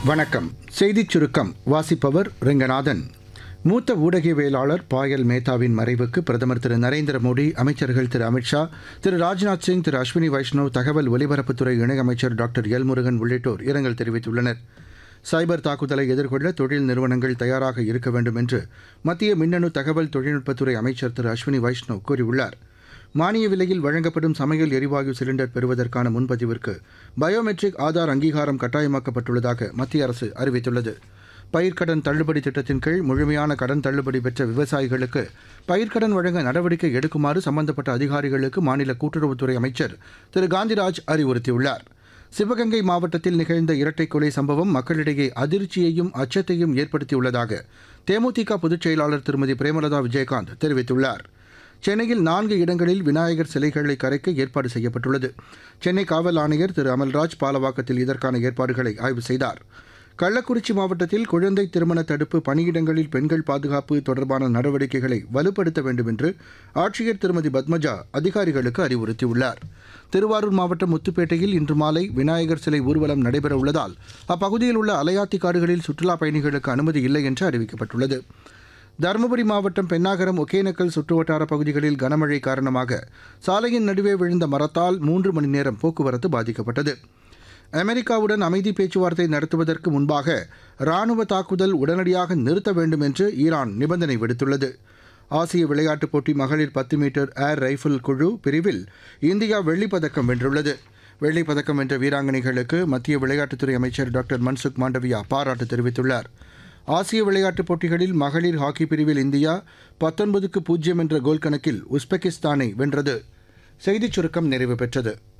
வணக்கம் செய்திச் சுருக்கம் வாசிப்பவர் ரெங்கநாதன் மூத்த ஊடகவியலாளர் பாயல் மேத்தாவின் மறைவுக்கு பிரதமர் திரு நரேந்திர மோடி அமைச்சர்கள் திரு அமித்ஷா திரு ராஜ்நாத் சிங் திரு அஸ்வினி வைஷ்ணவ் தகவல் ஒலிபரப்புத்துறை இணையமைச்சர் டாக்டர் எல் முருகன் உள்ளிட்டோர் இரங்கல் தெரிவித்துள்ளனர் சைபர் தாக்குதலை எதிர்கொள்ள தொழில் நிறுவனங்கள் தயாராக இருக்க வேண்டும் என்று மத்திய மின்னணு தகவல் தொழில்நுட்பத்துறை அமைச்சர் திரு அஸ்வினி வைஷ்ணவ் கூறியுள்ளார் மானிய விலையில் வழங்கப்படும் சமையல் எரிவாயு சிலிண்டர் பெறுவதற்கான முன்பதிவிற்கு பயோமெட்ரிக் ஆதார் அங்கீகாரம் கட்டாயமாக்கப்பட்டுள்ளதாக மத்திய அரசு அறிவித்துள்ளது பயிர்க்கடன் தள்ளுபடி திட்டத்தின் கீழ் முழுமையான கடன் தள்ளுபடி பெற்ற விவசாயிகளுக்கு பயிர்க்கடன் வழங்க நடவடிக்கை எடுக்குமாறு சம்பந்தப்பட்ட அதிகாரிகளுக்கு மாநில கூட்டுறவுத்துறை அமைச்சர் திரு காந்திராஜ் அறிவுறுத்தியுள்ளார் சிவகங்கை மாவட்டத்தில் நிகழ்ந்த இரட்டை கொலை சம்பவம் மக்களிடையே அதிர்ச்சியையும் அச்சத்தையும் ஏற்படுத்தியுள்ளதாக தேமுதிக பொதுச் செயலாளர் திருமதி பிரேமலதா விஜயகாந்த் தெரிவித்துள்ளார் சென்னையில் நான்கு இடங்களில் விநாயகர் சிலைகளை கரைக்க ஏற்பாடு செய்யப்பட்டுள்ளது சென்னை காவல் ஆணையர் திரு அமல்ராஜ் பாலவாக்கத்தில் இதற்கான ஏற்பாடுகளை ஆய்வு செய்தார் கள்ளக்குறிச்சி மாவட்டத்தில் குழந்தை திருமண தடுப்பு பணியிடங்களில் பெண்கள் பாதுகாப்பு தொடர்பான நடவடிக்கைகளை வலுப்படுத்த வேண்டும் என்று ஆட்சியர் திருமதி பத்மஜா அதிகாரிகளுக்கு அறிவுறுத்தியுள்ளார் திருவாரூர் மாவட்டம் முத்துப்பேட்டையில் இன்று மாலை விநாயகர் சிலை ஊர்வலம் நடைபெற உள்ளதால் அப்பகுதியில் உள்ள அலையாத்தி காடுகளில் சுற்றுலாப் பயணிகளுக்கு அனுமதி இல்லை என்று அறிவிக்கப்பட்டுள்ளது தருமபுரி மாவட்டம் பென்னாகரம் ஒகேனக்கல் சுற்றுவட்டார பகுதிகளில் கனமழை காரணமாக சாலையின் நடுவே விழுந்த மரத்தால் மூன்று மணி நேரம் போக்குவரத்து பாதிக்கப்பட்டது அமெரிக்காவுடன் அமைதி பேச்சுவார்த்தை நடத்துவதற்கு முன்பாக ராணுவ தாக்குதல் உடனடியாக நிறுத்த வேண்டும் என்று ஈரான் நிபந்தனை விடுத்துள்ளது ஆசிய விளையாட்டுப் போட்டி மகளிர் பத்து மீட்டர் ஏர் ரைஃபிள் குழு பிரிவில் இந்தியா வெள்ளிப் பதக்கம் வென்றுள்ளது வெள்ளிப் பதக்கம் வென்ற வீராங்கனைகளுக்கு மத்திய விளையாட்டுத்துறை அமைச்சர் டாக்டர் மன்சுக் மாண்டவியா பாராட்டு தெரிவித்துள்ளார் ஆசிய விளையாட்டுப் போட்டிகளில் மகளிர் ஹாக்கி பிரிவில் இந்தியா பத்தொன்பதுக்கு பூஜ்ஜியம் என்ற கோல் கணக்கில் உஸ்பெகிஸ்தானை வென்றது செய்திச் சுருக்கம் நிறைவு பெற்றது